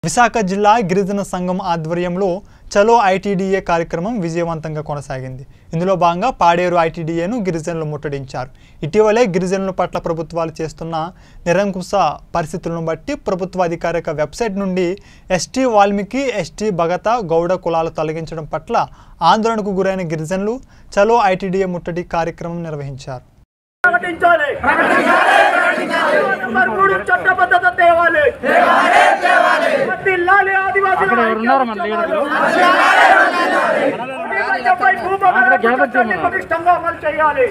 విశాఖ జిల్లా గిరిజన సంఘం ఆధ్వర్యంలో చలో ఐటీడీఏ కార్యక్రమం విజయవంతంగా కొనసాగింది ఇందులో భాగంగా పాడేరు ఐటీడీఏను గిరిజనులు ముట్టడించారు ఇటీవలే గిరిజనుల పట్ల ప్రభుత్వాలు చేస్తున్న నిరంకుశ పరిస్థితులను బట్టి ప్రభుత్వ అధికారిక వెబ్సైట్ నుండి ఎస్టీ వాల్మీకి ఎస్టీ భగత గౌడ కులాలు తొలగించడం పట్ల ఆందోళనకు గురైన గిరిజనులు చలో ఐటీడీఏ ముట్టడి కార్యక్రమం నిర్వహించారు ప్రకటించాలి నెంబర్ మూడు చట్టబద్ధత తేవాలి వర్ధిల్లాలి ఆదివాసీల ఐక్యమత్యాలు. డెబ్బై భూభాగాల చట్టాన్ని పటిష్టంగా అమలు చేయాలి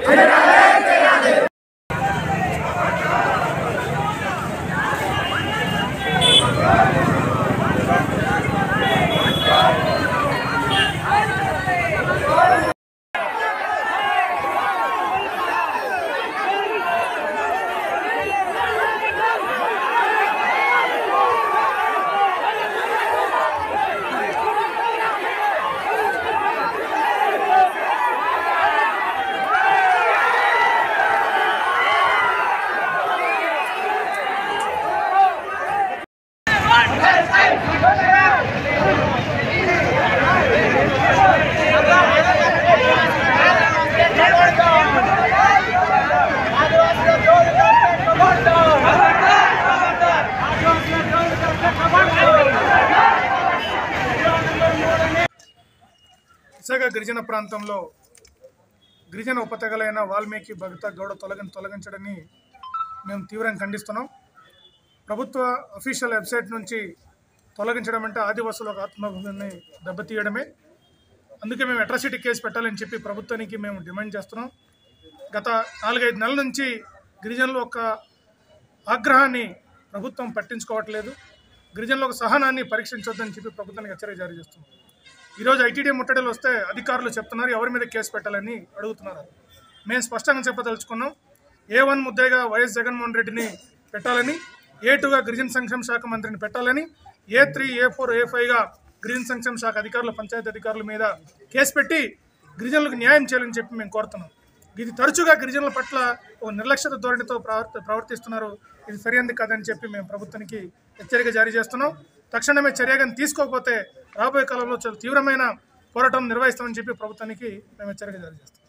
విశాఖ గిరిజన ప్రాంతంలో గిరిజన ఉపతగలైన వాల్మీకి భగత గౌడ తొలగని తొలగించడాన్ని మేము తీవ్రంగా ఖండిస్తున్నాం ప్రభుత్వ అఫీషియల్ వెబ్సైట్ నుంచి తొలగించడం అంటే ఆదివాసుల ఆత్మగౌరవాన్ని దెబ్బతీయడమే అందుకే మేము అట్రాసిటీ కేసు పెట్టాలని చెప్పి ప్రభుత్వానికి మేము డిమాండ్ చేస్తున్నాం గత నాలుగైదు నెలల నుంచి గిరిజనుల యొక్క ఆగ్రహాన్ని ప్రభుత్వం పట్టించుకోవట్లేదు గిరిజనుల యొక్క సహనాన్ని పరీక్షించొద్దని చెప్పి ప్రభుత్వానికి హెచ్చరిక జారీ చేస్తున్నాం ఈరోజు ఐటీడీ ముట్టడిలు వస్తే అధికారులు చెప్తున్నారు ఎవరి మీద కేసు పెట్టాలని అడుగుతున్నారు మేము స్పష్టంగా చెప్పదలుచుకున్నాం ఏ వన్ ముద్దగా వైఎస్ జగన్మోహన్ రెడ్డిని పెట్టాలని ఏ టూగా గిరిజన సంక్షేమ శాఖ మంత్రిని పెట్టాలని ఏ త్రీ ఏ ఫోర్ ఏ ఫైవ్గా గిరిజన సంక్షేమ శాఖ అధికారులు పంచాయతీ అధికారుల మీద కేసు పెట్టి గిరిజనులకు న్యాయం చేయాలని చెప్పి మేము కోరుతున్నాం ఇది తరచుగా గిరిజనుల పట్ల ఒక నిర్లక్ష్యత ధోరణితో ప్రవర్తి ప్రవర్తిస్తున్నారు ఇది సరైనది కాదని చెప్పి మేము ప్రభుత్వానికి హెచ్చరిక జారీ చేస్తున్నాం తక్షణమే చర్యగాని తీసుకోకపోతే రాబోయే కాలంలో చాలా తీవ్రమైన పోరాటం నిర్వహిస్తామని చెప్పి ప్రభుత్వానికి మేము హెచ్చరిక జారీ చేస్తాం